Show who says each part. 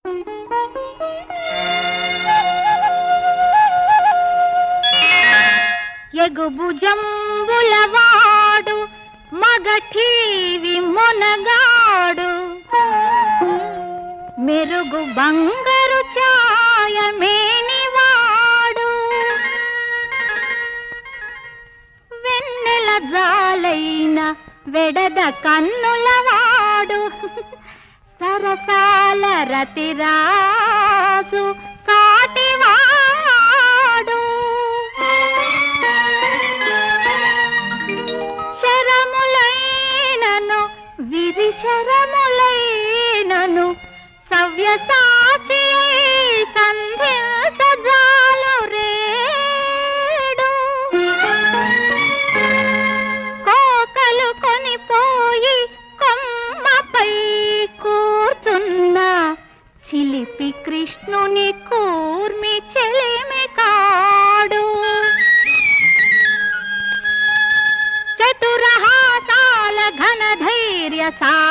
Speaker 1: ఎగుభుజంబులవాడు మగఠీవి మొనగాడు మెరుగు బంగారు ఛాయ మేనివాడు వెన్నెల జాలైన వెడద కన్నులవాడు సరసాల రతిరాజు సాటివాడు శరములైనను విధి శరములైనను సవ్యసాచి సంధ్యాలు రేడు కోకలు కొనిపోయి కొమ్మపై కూర్చున్న చిలిపి కృష్ణుని కూర్మి చెలిమి కాడు చతురహాసాల ఘన ధైర్య సా